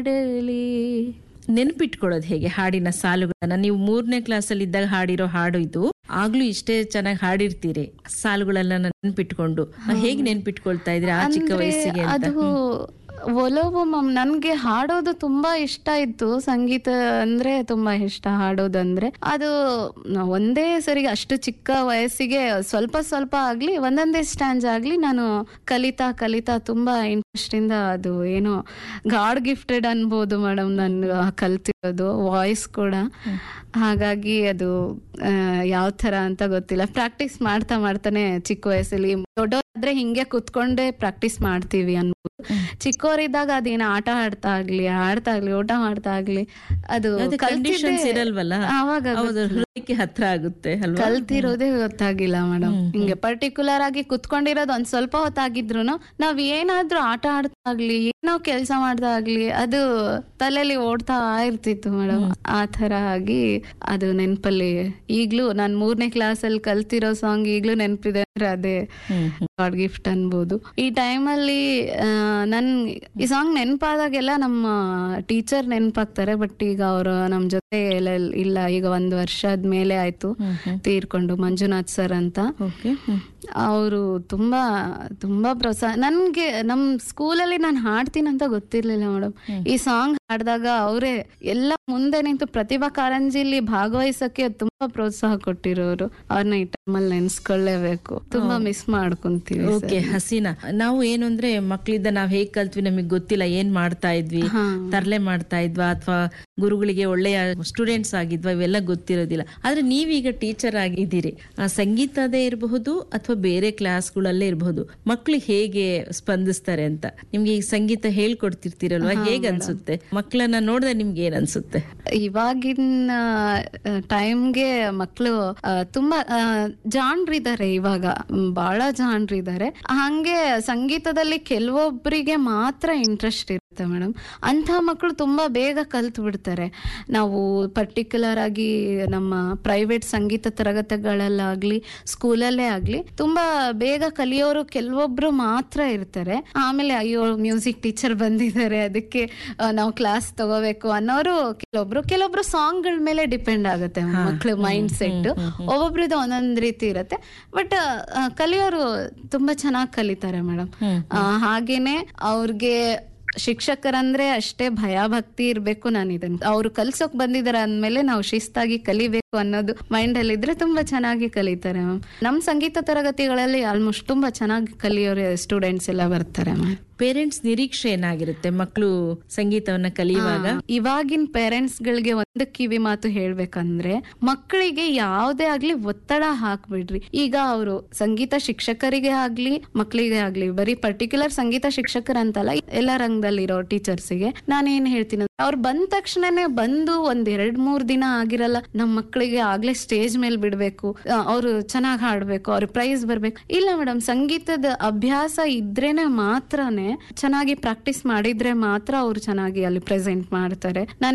ಬಿಡಲಿ ನೆನ್ಪಿಟ್ಕೊಳ್ಳೋದು ಹೇಗೆ ಹಾಡಿನ ಸಾಲುಗಳನ್ನ ನೀವು ಮೂರನೇ ಕ್ಲಾಸಲ್ಲಿ ಇದ್ದಾಗ ಹಾಡಿರೋ ಹಾಡು ಇದು ಆಗ್ಲೂ ಇಷ್ಟೇ ಚೆನ್ನಾಗಿ ಹಾಡಿರ್ತೀರಿ ಸಾಲುಗಳೆಲ್ಲ ನೆನ್ಪಿಟ್ಕೊಂಡು ಹೇಗೆ ನೆನ್ಪಿಟ್ಕೊಳ್ತಾ ಇದ್ರಿ ಆ ಚಿಕ್ಕ ಅಂದ್ರೆ ವಯಸ್ಸಿಗೆ ಅಂತ ಅದು ಒಲವು ಮಮ್ ನನ್ಗೆ ಹಾಡೋದು ತುಂಬಾ ಇಷ್ಟ ಇತ್ತು ಸಂಗೀತ ಅಂದ್ರೆ ತುಂಬಾ ಇಷ್ಟ ಹಾಡೋದಂದ್ರೆ ಅದು ನ- ಒಂದೇ ಸರಿ ಅಷ್ಟು ಚಿಕ್ಕ ವಯಸ್ಸಿಗೆ ಸ್ವಲ್ಪ ಸ್ವಲ್ಪ ಆಗ್ಲಿ ಒಂದೊಂದೇ ಸ್ಟ್ಯಾಂಜ್ ಆಗ್ಲಿ ನಾನು ಕಲಿತಾ ಕಲಿತಾ ತುಂಬಾ ಇಂಟ್ರೆಸ್ಟ್ ಇಂದ ಅದು ಏನೋ ಗಾಡ್ ಗಿಫ್ಟೆಡ್ ಅನ್ಬೋದು ಮೇಡಮ್ ನಾನು ಕಲ್ತಿರೋದು ವಾಯ್ಸ್ ಕೂಡ ಹಾಗಾಗಿ ಅದು ಯಾವ ತರ ಅಂತ ಗೊತ್ತಿಲ್ಲ ಪ್ರಾಕ್ಟೀಸ್ ಮಾಡ್ತಾ ಮಾಡ್ತಾನೆ ಚಿಕ್ಕ ವಯಸ್ಸಲ್ಲಿ ದೊಡ್ಡವರಾದ್ರೆ ಹಿಂಗೆ ಕುತ್ಕೊಂಡೇ ಪ್ರಾಕ್ಟೀಸ್ ಮಾಡ್ತೀವಿ ಅನ್ಬೋದು ಚಿಕ್ಕವರಿದ್ದಾಗ ಅದೇನ ಆಟ ಆಡ್ತಾ ಆಗ್ಲಿ ಆಡ್ತಾ ಆಗ್ಲಿ ಊಟ ಮಾಡ್ತಾ ಆಗ್ಲಿ ಅದು ಅದು ಕಂಡೀಷನ್ಸ್ ಕಲ್ತಿದ್ದೇ- ಇರಲ್ವಲ್ಲ ಆವಾಗ ಹೌದು ಹೃದಯಕ್ಕೆ ಹತ್ರ ಆಗುತ್ತೆ ಅಲ್ವಾ ಕಲ್ತಿರೋದೇ ಗೊತ್ತಾಗಿಲ್ಲ ಮೇಡಮ್ ಹಿಂಗೆ ಪರ್ಟಿಕ್ಯುಲರ್ ಆಗಿ ಕುತ್ಕೊಂಡಿರೋದು ಒಂದ್ ಸ್ವಲ್ಪ ಹೊತ್ತಾಗಿದ್ರು ನಾವ್ ಏನಾದ್ರೂ ಆಟ ಆಡ್ತಾ ಆಗ್ಲಿ ಏನೋ ಕೆಲಸ ಮಾಡ್ತಾ ಆಗ್ಲಿ ಅದು ತಲೆಯಲ್ಲಿ ಓಡ್ತಾ ಇರ್ತಿತ್ತು ಮೇಡಮ್ ಆ ತರ ಆಗಿ ಅದು ನೆನ್ಪಲ್ಲಿ ಈಗ್ಲೂ ನಾನ್ ಮೂರನೇ ಕ್ಲಾಸ್ ಅಲ್ಲಿ ಕಲ್ತಿರೋ ಸಾಂಗ್ ಈಗ್ಲೂ ನೆನ್ಪಿದೆ ಅಂದ್ರೆ ಅದೇ ಹ್ಮ್ ಹ್ಮ್. ಗಾಡ್ ಗಿಫ್ಟ್ ಅನ್ಬೋದು ಈ ಟೈಮಲ್ಲಿ ನನ್ ಈ ಸಾಂಗ್ ನೆನಪಾದಾಗೆಲ್ಲ ನಮ್ಮ ಟೀಚರ್ ನೆನಪಾಗ್ತಾರೆ ಬಟ್ ಈಗ ಅವರು ನಮ್ ಜೊತೆ ಇಲ್ಲ ಇಲ್ಲ ಈಗ ಒಂದ್ ವರ್ಷದ ಮೇಲೆ ಆಯ್ತು ಹ್ಮ್ ಹ್ಮ್. ತೀರ್ಕೊಂಡು ಮಂಜುನಾಥ್ ಸರ್ ಅಂತ ಓಕೆ ಹ್ಮ್. ಅವರು ತುಂಬಾ ತುಂಬಾ ಪ್ರೋತ್ಸಾಹ ನನ್ಗೆ ನಮ್ ಸ್ಕೂಲಲ್ಲಿ ನಾನು ಹಾಡ್ತೀನಿ ಅಂತ ಗೊತ್ತಿರ್ಲಿಲ್ಲ ಮೇಡಮ್ ಈ ಸಾಂಗ್ ಹಾಡಿದಾಗ ಅವರೇ ಎಲ್ಲ ಮುಂದೆ ನಿಂತು ಪ್ರತಿಭಾ ಕಾರಂಜಿಲಿ ಭಾಗವಹಿಸಕ್ಕೆ ತುಂಬಾ ಪ್ರೋತ್ಸಾಹ ಕೊಟ್ಟಿರೋರು ಅವ್ರನ್ನ ಈ ಟೈಮಲ್ಲಿ ನೆನ್ಸ್ಕೊಳ್ಳೇಬೇಕು ತುಂಬಾ ಮಿಸ್ ಮಾಡ್ಕೊಂತೀವಿ sir. ಓಕೆ ಹಸೀನಾ ನಾವು ಏನು ಅಂದ್ರೆ ಮಕ್ಳಿದ್ದ ನಾವ್ ಹೇಗ್ ಕಲ್ತ್ವಿ ನಮಗೆ ಗೊತ್ತಿಲ್ಲ ಏನ್ ಮಾಡ್ತಾ ಇದ್ವಿ ಹಾ. ತರ್ಲೆ ಮಾಡ್ತಾ ಇದ್ವಾ ಅಥವಾ ಗುರುಗಳಿಗೆ ಒಳ್ಳೆಯ ಸ್ಟೂಡೆಂಟ್ಸ್ ಆಗಿದ್ವಾ ಇವೆಲ್ಲ ಗೊತ್ತಿರೋದಿಲ್ಲ ಆದ್ರೆ ನೀವೀಗ ಟೀಚರ್ ಆಗಿದ್ದೀರಿ ಆ ಸಂಗೀತದೇ ಇರಬಹುದು ಅಥವಾ ಬೇರೆ ಕ್ಲಾಸ್ಗಳಲ್ಲೇ ಇರಬಹುದು ಮಕ್ಳು ಹೇಗೆ ಸ್ಪಂದಿಸ್ತಾರೆ ಅಂತ ನಿಮ್ಗೆ ಈ ಸಂಗೀತ ಹೇಳ್ಕೊಡ್ತಿರ್ತೀರಲ್ವಾ ಹೇಗ್ ಅನ್ಸುತ್ತೆ ಮಕ್ಕಳನ್ನ ನೋಡಿದ್ರೆ ನಿಮ್ಗೆ ಏನ್ ಅನ್ಸುತ್ತೆ ಇವಾಗಿನ ಟೈಮ್ಗೆ ಮಕ್ಕಳು ತುಂಬಾ ಆ, ಜಾಣ್ರಿದ್ದಾರೆ ಇವಾಗ ಮ್, ಬಹಳ ಜಾಣ್ರಿದ್ದಾರೆ ಹಂಗೆ ಸಂಗೀತದಲ್ಲಿ ಕೆಲವೊಬ್ಬರಿಗೆ ಮಾತ್ರ ಇಂಟ್ರೆಸ್ಟ್ ಇರುತ್ತೆ ಮೇಡಮ್ ಅಂಥ ಮಕ್ಕಳು ತುಂಬಾ ಬೇಗ ಕಲ್ತು ಬಿಡ್ತಾರೆ ನಾವು ಪರ್ಟಿಕ್ಯುಲರ್ ಆಗಿ ನಮ್ಮ ಪ್ರೈವೇಟ್ ಸಂಗೀತ ತರಗತಿಗಳಲ್ಲಾಗ್ಲಿ ಸ್ಕೂಲಲ್ಲೇ ಆಗ್ಲಿ ತುಂಬಾ ಬೇಗ ಕಲಿಯೋರು ಕೆಲವೊಬ್ರು ಮಾತ್ರ ಇರ್ತಾರೆ ಆಮೇಲೆ ಅಯ್ಯೋ ಮ್ಯೂಸಿಕ್ ಟೀಚರ್ ಬಂದಿದ್ದಾರೆ ಅದಕ್ಕೆ ಆ, ನಾವು ಕ್ಲಾಸ್ ತಗೋಬೇಕು ಅನ್ನೋರು ಕೆಲವೊಬ್ರು ಕೆಲವೊಬ್ರು ಸಾಂಗ್ ಗಳ ಮೇಲೆ ಡಿಪೆಂಡ್ ಆಗುತ್ತೆ ಮಕ್ಳು ಮೈಂಡ್ ಸೆಟ್ ಒಬ್ಬೊಬ್ರದ್ದು ಒಂದೊಂದ್ ರೀತಿ ಇರುತ್ತೆ ಬಟ್ ಕಲಿಯೋರು ತುಂಬಾ ಚೆನ್ನಾಗಿ ಕಲಿತಾರೆ ಮೇಡಮ್ ಹಾಗೇನೆ ಅವ್ರಿಗೆ ಶಿಕ್ಷಕರಂದ್ರೆ ಅಷ್ಟೇ ಭಯ ಭಕ್ತಿ ಇರ್ಬೇಕು ನಾನು ಇದನ್ನ ಅವ್ರು ಕಲ್ಸೋಕ್ ಬಂದಿದಾರೆ ಅಂದ್ಮೇಲೆ ನಾವು ಶಿಸ್ತಾಗಿ ಕಲಿಬೇಕು ಅನ್ನೋದು ಮೈಂಡ್ ಅಲ್ಲಿ ಇದ್ರೆ ತುಂಬಾ ಚೆನ್ನಾಗಿ ಕಲಿತಾರೆ ಮ್ಯಾಮ್ ನಮ್ ಸಂಗೀತ ತರಗತಿಗಳಲ್ಲಿ ಆಲ್ಮೋಸ್ಟ್ ತುಂಬಾ ಚೆನ್ನಾಗಿ ಕಲಿಯೋರು ಸ್ಟೂಡೆಂಟ್ಸ್ ಎಲ್ಲ ಬರ್ತಾರೆ ಮ್ಯಾಮ್ ಪೇರೆಂಟ್ಸ್ ನಿರೀಕ್ಷೆ ಏನಾಗಿರುತ್ತೆ ಮಕ್ಕಳು ಸಂಗೀತವನ್ನ ಕಲಿಯುವಾಗ ಇವಾಗಿನ ಪೇರೆಂಟ್ಸ್ ಗಳಿಗೆ ಒಂದು ಕಿವಿ ಮಾತು ಹೇಳ್ಬೇಕಂದ್ರೆ ಮಕ್ಕಳಿಗೆ ಯಾವ್ದೇ ಆಗ್ಲಿ ಒತ್ತಡ ಹಾಕ್ಬಿಡ್ರಿ ಈಗ ಅವರು ಸಂಗೀತ ಶಿಕ್ಷಕರಿಗೆ ಆಗ್ಲಿ ಮಕ್ಕಳಿಗೆ ಆಗ್ಲಿ ಬರೀ ಪರ್ಟಿಕ್ಯುಲರ್ ಸಂಗೀತ ಶಿಕ್ಷಕರಂತಲ್ಲ ಎಲ್ಲ ರಂಗದಲ್ಲಿರೋ ಟೀಚರ್ಸ್ಗೆ ನಾನು ಏನ್ ಹೇಳ್ತೀನಿ ಅಂದ್ರೆ, ಅವ್ರು ಬಂದ ತಕ್ಷಣನೇ ಬಂದು ಒಂದ್ ಎರಡ್ ಮೂರ್ ದಿನ ಆಗಿರಲ್ಲ ನಮ್ಮ ಮಕ್ಕಳಿಗೆ ಆಗ್ಲೇ ಸ್ಟೇಜ್ ಮೇಲೆ ಬಿಡ್ಬೇಕು ಅವರು ಚೆನ್ನಾಗಿ ಹಾಡ್ಬೇಕು ಅವ್ರ ಪ್ರೈಸ್ ಬರ್ಬೇಕು ಇಲ್ಲ ಮೇಡಮ್ ಸಂಗೀತದ ಅಭ್ಯಾಸ ಇದ್ರೇನೆ ಮಾತ್ರನೇ ಚೆನ್ನಾಗಿ ಪ್ರಾಕ್ಟೀಸ್ ಮಾಡಿದ್ರೆ ಮಾತ್ರ ಅವ್ರು ಚೆನ್ನಾಗಿ ಅಲ್ಲಿ ಪ್ರೆಸೆಂಟ್ ಮಾಡ್ತಾರೆ ನಾನು